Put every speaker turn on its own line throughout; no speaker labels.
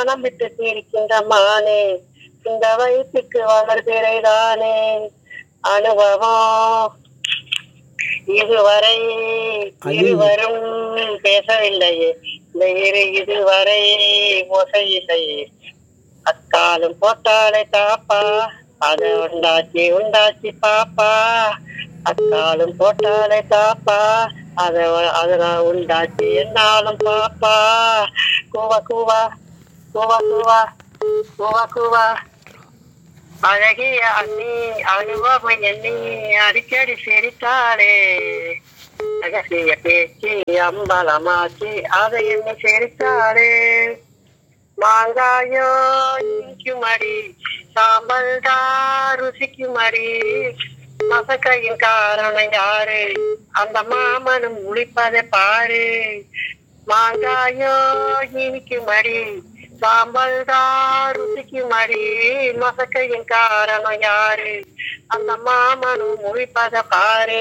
மனம் விட்டு சிரிக்கின்ற மானே இந்த வயசுக்கு வளர்பிறைதானே அனுபவம் இதுவரை இருவரும் பேசவில்லையே இந்த இரு இதுவரை மோசையில்லையே அக்காலும் போட்டாலே தாப்பா அத உண்டாச்சி உண்டாச்சி பாப்பா அக்காலும் போட்டாலே தாப்பா அத அத நான் உண்டாச்சி என்னாலும் பாப்பா கூவா கூவா கூவா கூவா கூவா கூவா அழகிய அண்ணி அனுபவம் எண்ணி அடிக்கடி சிரித்தாளே ரகசிய பேச்சு அம்பலமாச்சு அதை எண்ணி சிரித்தாளே மாங்காயோ இனிக்குமடி சாம்பல் தான் ருசிக்குமடி மசக்கையின் காரணம் யாரு அந்த மாமனும் முழிப்பதை பாரு மாங்காயோ இனிக்குமடி சாம்பல் தான் ருசிக்குமடி மசக்கையின் காரணம் யாரு அந்த மாமனும் முழிப்பதை பாரு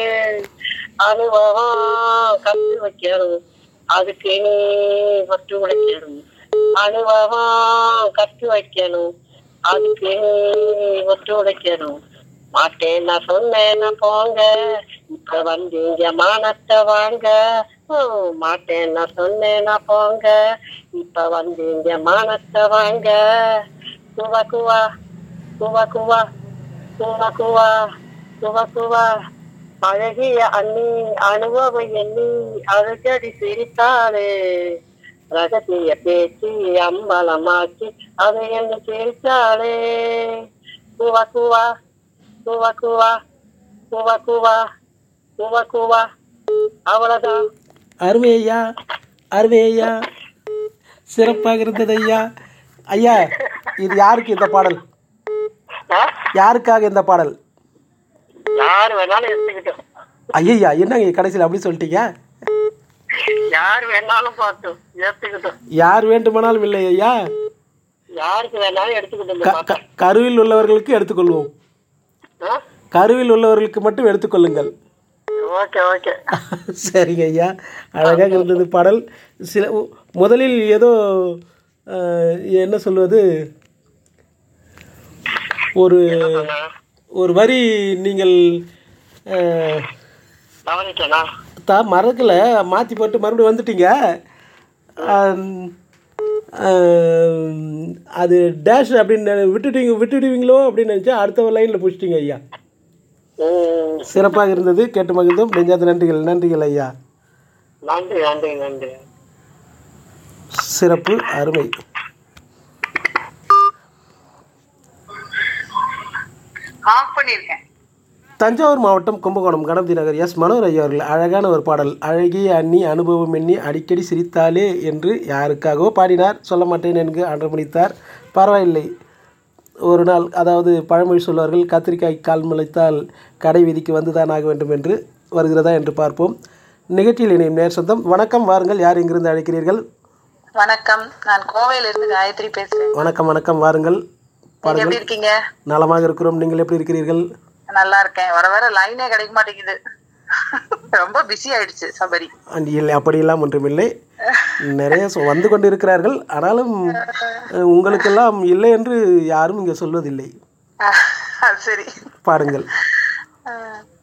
அனுபவம் கத்து வைக்கணும் அதுக்கு நீ ஒட்டு உழைக்கணும் அனுபவம் கத்து வைக்கணும் அதுக்கு நீ ஒத்து உழைக்கணும் மாட்டேன் நான் சொன்னேன் நான் போங்க இப்ப வந்தீங்க மானத்தை வாங்க ஓ, மாட்டேன் நான் சொன்னேன் நான் போங்க இப்ப வந்தீங்க மானத்தை வாங்க குவா குவா குவா குவா குவா குவா குவா குவா அழகிய அண்ணி அனுபவம் எண்ணி அழுகடி சிரித்தாளே ரகசிய பேச்சு அம்பலமாச்சு அதை என்ன சிரித்தாளே குவா குவா குவா குவா குவா குவா குவா குவா அவ்வளவுதான்
அருமை ஐயா அருமை ஐயா சிறப்பாக இருந்தது ஐயா ஐயா இது யாருக்கு இந்த பாடல்
ஆ?
யாருக்காக இந்த பாடல்
யாரு வேணாலும் எடுத்துக்கிட்டோம்
ஐயா என்னங்க கடைசியில் அப்படி சொல்லிட்டீங்க
யாரு வேணாலும் பார்த்தோம் எடுத்துக்கிட்டோம்
யார் வேண்டுமானாலும் இல்லை ஐயா
யாருக்கு வேணாலும் எடுத்துக்கிட்டோம் இந்த
க-
பாட்டை.
க- கருவில் உள்ளவர்களுக்கு எடுத்துக்கொள்வோம்
ஆ?
கருவில் உள்ளவர்களுக்கு மட்டும் எடுத்துக்கொள்ளுங்கள்
ஓகே ஓகே
சரிங்க ஐயா அழகாக இருந்தது பாடல் சில உ- முதலில் ஏதோ அஹ், என்ன சொல்வது ஒரு
சொன்னா?
ஒரு வரி நீங்கள் அஹ்,
கவனிச்சனா
தா மறக்கலை மாற்றி போட்டு மறுபடியும் வந்துட்டீங்க அம், அம், அது டேஷ் அப்படின்னு நினை- விட்டுட்டீங்க விட்டுடுவீங்களோ அப்படின்னு நினச்சா அடுத்த லைனில் பிடிச்சிட்டிங்க ஐயா
ம்
சிறப்பாக இருந்தது கேட்டு மகிழ்ந்தோம் நெஞ்சாத நன்றிகள் நன்றிகள் ஐயா
நன்றி நன்றி நன்றி
சிறப்பு அருமை
ஆஃப் பண்ணிருக்கேன்
தஞ்சாவூர் மாவட்டம் கும்பகோணம் கணபதி நகர் எஸ் மனோர் ஐயா அவர்கள் அழகான ஒரு பாடல் அழகிய அண்ணி அனுபவம் எண்ணி அடிக்கடி சிரித்தாலே என்று யாருக்காகவோ பாடினார் சொல்ல மாட்டேன் என்று ஆண்டமணித்தார் பரவாயில்லை ஒரு நாள் அதாவது பழமொழி சொல்வார்கள் கத்திரிக்காய் கால் முளைத்தால் கடை விதிக்கு வந்துதான் ஆக வேண்டும் என்று வருகிறதா என்று பார்ப்போம் நிகழ்ச்சியில் இணையும் நேர் சொந்தம் வணக்கம் வாருங்கள் யார் இங்கிருந்து அழைக்கிறீர்கள்
வணக்கம் நான் கோவையில இருந்து காயத்ரி பேசுறேன்
வணக்கம் வணக்கம் வாருங்கள்
நீங்க எப்படி இருக்கீங்க
நலமாக இருக்கிறோம் நீங்கள் எப்படி இருக்கிறீர்கள்
நல்லா இருக்கேன் வர வர லைனே கிடைக்க மாட்டேங்குது ரொம்ப பிஸி ஆயிடுச்சு சபரி
அண்ட் இல்லை அப்படியெல்லாம் ஒன்றுமில்லை நிறைய சொ- வந்து கொண்டு இருக்கிறார்கள் ஆனாலும் அஹ், உங்களுக்கெல்லாம் இல்லை என்று யாரும் இங்கே சொல்வதில்லை
அஹ், அது சரி
பாடுங்கள்
அஹ்,